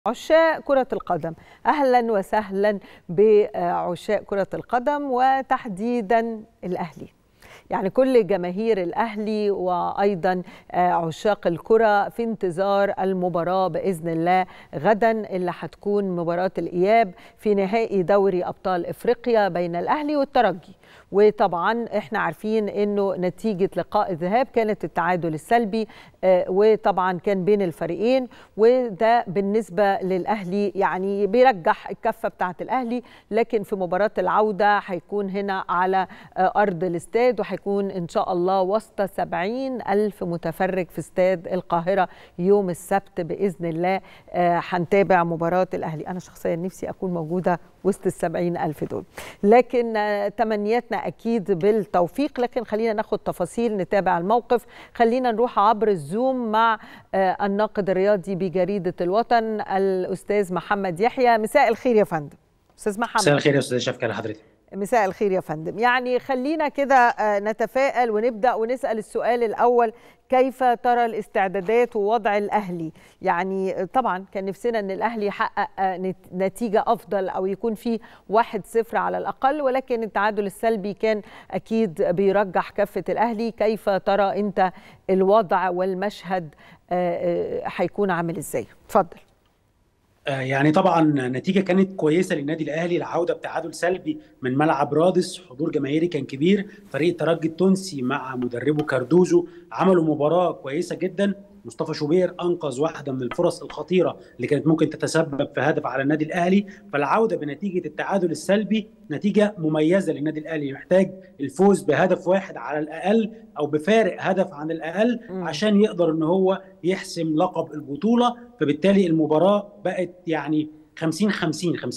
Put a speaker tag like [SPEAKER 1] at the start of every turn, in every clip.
[SPEAKER 1] عشاق كرة القدم أهلا وسهلا بعشاق كرة القدم وتحديدا الأهلي يعني كل جماهير الأهلي وأيضا عشاق الكرة في انتظار المباراة بإذن الله غدا اللي هتكون مباراة الإياب في نهائي دوري أبطال إفريقيا بين الأهلي والترجي وطبعا احنا عارفين انه نتيجه لقاء الذهاب كانت التعادل السلبي وطبعا كان بين الفريقين وده بالنسبه للاهلي يعني بيرجح الكفه بتاعه الاهلي لكن في مباراه العوده هيكون هنا على ارض الاستاد وهيكون ان شاء الله وسط 70 الف متفرج في استاد القاهره يوم السبت باذن الله هنتابع مباراه الاهلي انا شخصيا نفسي اكون موجوده وسط السبعين ألف دول لكن تمنياتنا أكيد بالتوفيق لكن خلينا ناخد تفاصيل نتابع الموقف خلينا نروح عبر الزوم مع الناقد الرياضي بجريدة الوطن الأستاذ محمد يحيى مساء الخير يا فندم أستاذ محمد
[SPEAKER 2] مساء الخير يا أستاذ شفكة لحضرتك
[SPEAKER 1] مساء الخير يا فندم يعني خلينا كده نتفائل ونبدا ونسال السؤال الاول كيف ترى الاستعدادات ووضع الاهلي يعني طبعا كان نفسنا ان الاهلي يحقق نتيجه افضل او يكون في واحد صفر على الاقل ولكن التعادل السلبي كان اكيد بيرجح كفه الاهلي كيف ترى انت الوضع والمشهد هيكون عامل ازاي اتفضل
[SPEAKER 2] يعني طبعا نتيجة كانت كويسة للنادي الأهلي العودة بتعادل سلبي من ملعب رادس حضور جماهيري كان كبير فريق الترجي التونسي مع مدربه كاردوزو عملوا مباراة كويسة جدا مصطفى شوبير انقذ واحده من الفرص الخطيره اللي كانت ممكن تتسبب في هدف على النادي الاهلي فالعوده بنتيجه التعادل السلبي نتيجه مميزه للنادي الاهلي محتاج الفوز بهدف واحد على الاقل او بفارق هدف عن الاقل م. عشان يقدر ان هو يحسم لقب البطوله فبالتالي المباراه بقت يعني 50 50 50%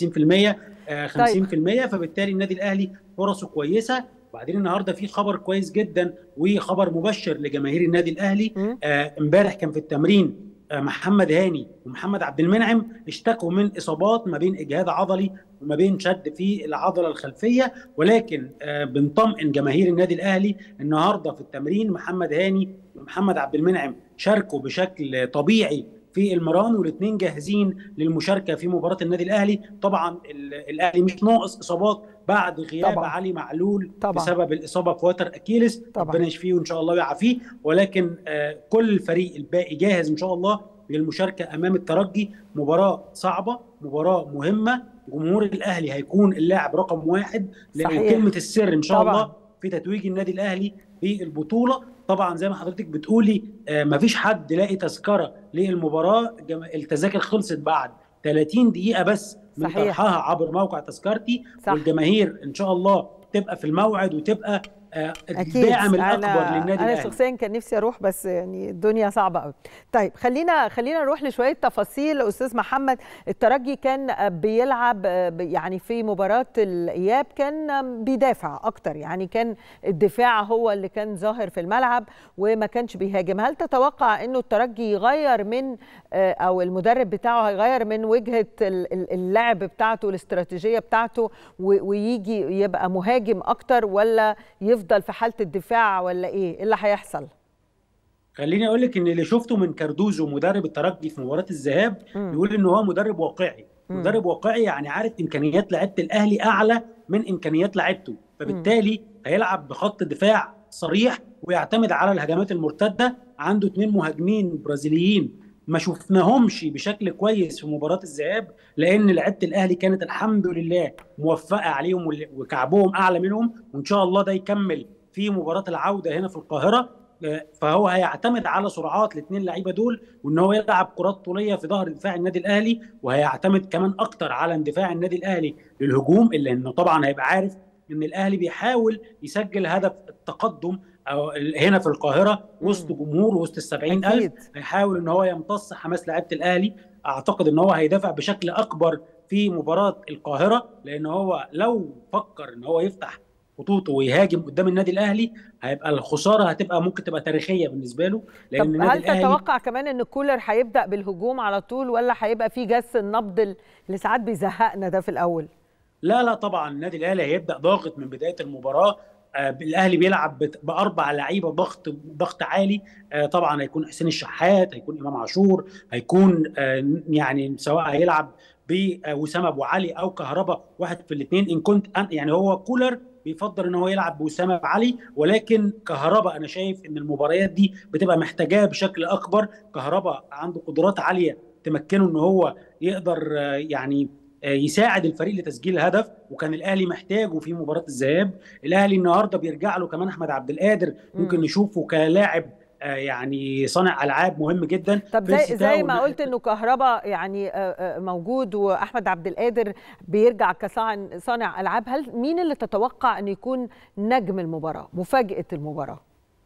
[SPEAKER 2] 50% طيب. فبالتالي النادي الاهلي فرصه كويسه وبعدين النهارده في خبر كويس جدا وخبر مبشر لجماهير النادي الاهلي امبارح آه كان في التمرين آه محمد هاني ومحمد عبد المنعم اشتكوا من اصابات ما بين اجهاد عضلي وما بين شد في العضله الخلفيه ولكن آه بنطمئن جماهير النادي الاهلي النهارده في التمرين محمد هاني ومحمد عبد المنعم شاركوا بشكل طبيعي في المران والاثنين جاهزين للمشاركه في مباراه النادي الاهلي طبعا الاهلي مش ناقص اصابات بعد غياب طبعا. علي معلول طبعا. بسبب الاصابه في وتر اكيلس ربنا يشفيه وان شاء الله ويعافيه ولكن آه كل الفريق الباقي جاهز ان شاء الله للمشاركه امام الترجي مباراه صعبه مباراه مهمه جمهور الاهلي هيكون اللاعب رقم واحد لان صحيح. كلمه السر ان شاء طبعا. الله في تتويج النادي الاهلي في البطوله طبعا زي ما حضرتك بتقولي آه مفيش حد لاقي تذكره للمباراه التذاكر خلصت بعد 30 دقيقه بس من صحيح. طرحها عبر موقع تذكرتي صح. والجماهير ان شاء الله تبقى في الموعد وتبقى الداعم الاكبر للنادي
[SPEAKER 1] انا شخصيا كان نفسي اروح بس يعني الدنيا صعبه قوي طيب خلينا خلينا نروح لشويه تفاصيل استاذ محمد الترجي كان بيلعب يعني في مباراه الاياب كان بيدافع اكتر يعني كان الدفاع هو اللي كان ظاهر في الملعب وما كانش بيهاجم هل تتوقع انه الترجي يغير من او المدرب بتاعه هيغير من وجهه اللعب بتاعته الاستراتيجيه بتاعته ويجي يبقى مهاجم اكتر ولا يفضل يفضل في حاله الدفاع ولا ايه؟ ايه اللي هيحصل؟
[SPEAKER 2] خليني اقول لك ان اللي شفته من كاردوزو مدرب الترجي في مباراه الذهاب بيقول ان هو مدرب واقعي، م. مدرب واقعي يعني عارف امكانيات لعيبه الاهلي اعلى من امكانيات لعيبته، فبالتالي م. هيلعب بخط دفاع صريح ويعتمد على الهجمات المرتده، عنده اثنين مهاجمين برازيليين ما شفناهمش بشكل كويس في مباراه الذهاب لان لعيبه الاهلي كانت الحمد لله موفقه عليهم وكعبهم اعلى منهم وان شاء الله ده يكمل في مباراه العوده هنا في القاهره فهو هيعتمد على سرعات الاثنين لعيبه دول وان هو يلعب كرات طوليه في ظهر دفاع النادي الاهلي وهيعتمد كمان اكتر على اندفاع النادي الاهلي للهجوم الا انه طبعا هيبقى عارف ان الاهلي بيحاول يسجل هدف التقدم أو هنا في القاهره وسط جمهور وسط السبعين ألف هيحاول ان هو يمتص حماس لعيبه الاهلي اعتقد ان هو هيدافع بشكل اكبر في مباراه القاهره لان هو لو فكر ان هو يفتح خطوطه ويهاجم قدام النادي الاهلي هيبقى الخساره هتبقى ممكن تبقى تاريخيه بالنسبه له
[SPEAKER 1] لان طب النادي هل الأهلي تتوقع كمان ان كولر هيبدا بالهجوم على طول ولا هيبقى في جس النبض اللي ساعات بيزهقنا ده في الاول؟
[SPEAKER 2] لا لا طبعا النادي الاهلي هيبدا ضاغط من بدايه المباراه الاهلي بيلعب باربع لعيبه ضغط ضغط عالي طبعا هيكون حسين الشحات هيكون امام عاشور هيكون يعني سواء هيلعب بوسام ابو علي او كهربا واحد في الاثنين ان كنت يعني هو كولر بيفضل ان هو يلعب بوسام ابو علي ولكن كهربا انا شايف ان المباريات دي بتبقى محتاجاه بشكل اكبر كهربا عنده قدرات عاليه تمكنه ان هو يقدر يعني يساعد الفريق لتسجيل هدف وكان الاهلي محتاجه في مباراه الذهاب الاهلي النهارده بيرجع له كمان احمد عبد القادر ممكن نشوفه كلاعب يعني صانع العاب مهم جدا
[SPEAKER 1] طب زي زي ما قلت انه كهربا يعني موجود واحمد عبد القادر بيرجع كصانع العاب هل مين اللي تتوقع انه يكون نجم المباراه مفاجاه المباراه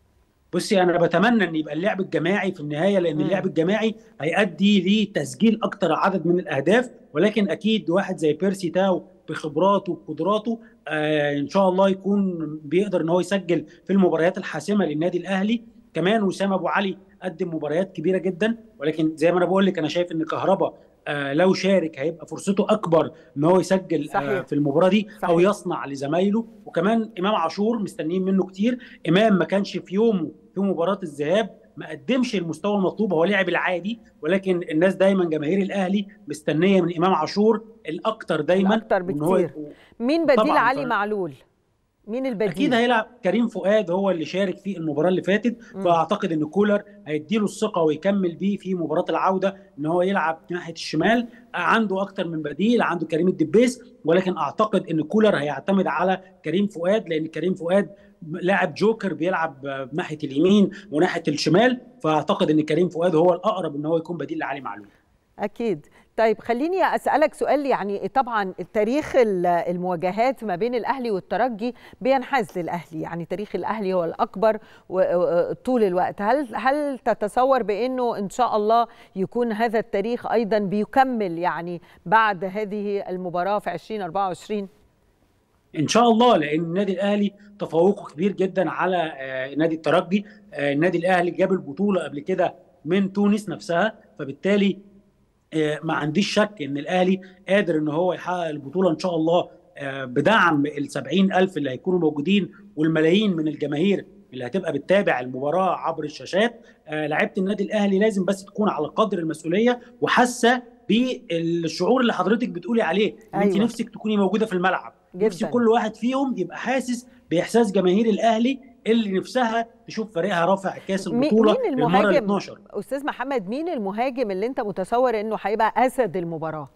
[SPEAKER 2] بصي انا بتمنى ان يبقى اللعب الجماعي في النهايه لان اللعب الجماعي هيؤدي لتسجيل اكتر عدد من الاهداف ولكن اكيد واحد زي بيرسي تاو بخبراته وقدراته آه ان شاء الله يكون بيقدر ان هو يسجل في المباريات الحاسمه للنادي الاهلي كمان وسام ابو علي قدم مباريات كبيره جدا ولكن زي ما انا بقول لك انا شايف ان كهربا آه لو شارك هيبقى فرصته اكبر ان هو يسجل صحيح. آه في المباراه دي صحيح. او يصنع لزمايله وكمان امام عاشور مستنيين منه كتير امام ما كانش في يومه في مباراه الذهاب ما قدمش المستوى المطلوب هو لعب العادي ولكن الناس دايما جماهير الاهلي مستنيه من امام عاشور الاكتر دايما
[SPEAKER 1] الاكتر بكتير مين بديل علي معلول مين البديل؟
[SPEAKER 2] اكيد هيلعب كريم فؤاد هو اللي شارك في المباراه اللي فاتت م. فاعتقد ان كولر هيديله الثقه ويكمل بيه في مباراه العوده ان هو يلعب ناحيه الشمال عنده اكتر من بديل عنده كريم الدبيس ولكن اعتقد ان كولر هيعتمد على كريم فؤاد لان كريم فؤاد لاعب جوكر بيلعب ناحيه اليمين وناحيه الشمال فاعتقد ان كريم فؤاد هو الاقرب ان هو يكون بديل لعلي معلول
[SPEAKER 1] اكيد طيب خليني اسالك سؤال يعني طبعا تاريخ المواجهات ما بين الاهلي والترجي بينحاز للاهلي يعني تاريخ الاهلي هو الاكبر طول الوقت هل هل تتصور بانه ان شاء الله يكون هذا التاريخ ايضا بيكمل يعني بعد هذه المباراه في 2024
[SPEAKER 2] ان شاء الله لان النادي الاهلي تفوقه كبير جدا على نادي الترجي النادي الاهلي جاب البطوله قبل كده من تونس نفسها فبالتالي ما عنديش شك ان الاهلي قادر ان هو يحقق البطوله ان شاء الله بدعم ال 70 الف اللي هيكونوا موجودين والملايين من الجماهير اللي هتبقى بتتابع المباراه عبر الشاشات لعيبه النادي الاهلي لازم بس تكون على قدر المسؤوليه وحاسه بالشعور اللي حضرتك بتقولي عليه أيوة. انت نفسك تكوني موجوده في الملعب جداً. نفسي كل واحد فيهم يبقى حاسس باحساس جماهير الاهلي اللي نفسها تشوف فريقها رافع كاس البطوله
[SPEAKER 1] مين المهاجم للمره 12 استاذ محمد مين المهاجم اللي انت متصور انه هيبقى اسد المباراه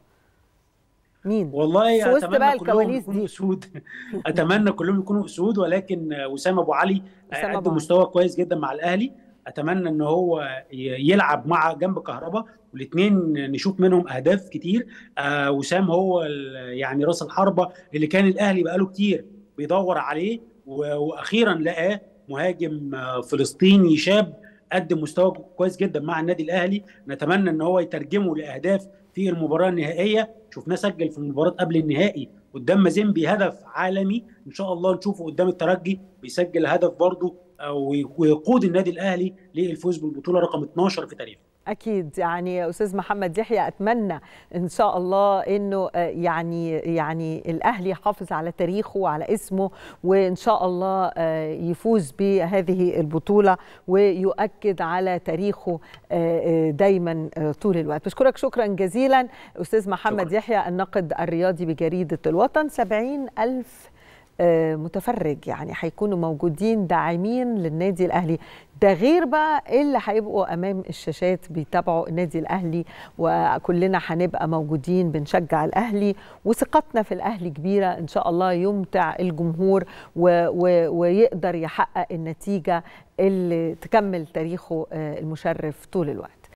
[SPEAKER 1] مين
[SPEAKER 2] والله اتمنى كلهم يكونوا اسود اتمنى كلهم يكونوا اسود ولكن وسام ابو علي قدم مستوى كويس جدا مع الاهلي اتمنى ان هو يلعب مع جنب كهربا والاثنين نشوف منهم اهداف كتير آه وسام هو يعني راس الحربه اللي كان الاهلي بقاله كتير بيدور عليه واخيرا لقاه مهاجم فلسطيني شاب قدم مستوى كويس جدا مع النادي الاهلي نتمنى ان هو يترجمه لاهداف في المباراه النهائيه شفناه سجل في المباراه قبل النهائي قدام مازيمبي هدف عالمي ان شاء الله نشوفه قدام الترجي بيسجل هدف برضه ويقود النادي الاهلي للفوز بالبطوله رقم 12 في تاريخه
[SPEAKER 1] اكيد يعني استاذ محمد يحيى اتمنى ان شاء الله انه يعني يعني الاهلي يحافظ على تاريخه وعلى اسمه وان شاء الله يفوز بهذه البطوله ويؤكد على تاريخه دايما طول الوقت بشكرك شكرا جزيلا استاذ محمد شكرا. يحيى الناقد الرياضي بجريده الوطن 70 ألف متفرج يعني هيكونوا موجودين داعمين للنادي الاهلي ده غير بقى اللي هيبقوا امام الشاشات بيتابعوا النادي الاهلي وكلنا هنبقى موجودين بنشجع الاهلي وثقتنا في الاهلي كبيره ان شاء الله يمتع الجمهور و و ويقدر يحقق النتيجه اللي تكمل تاريخه المشرف طول الوقت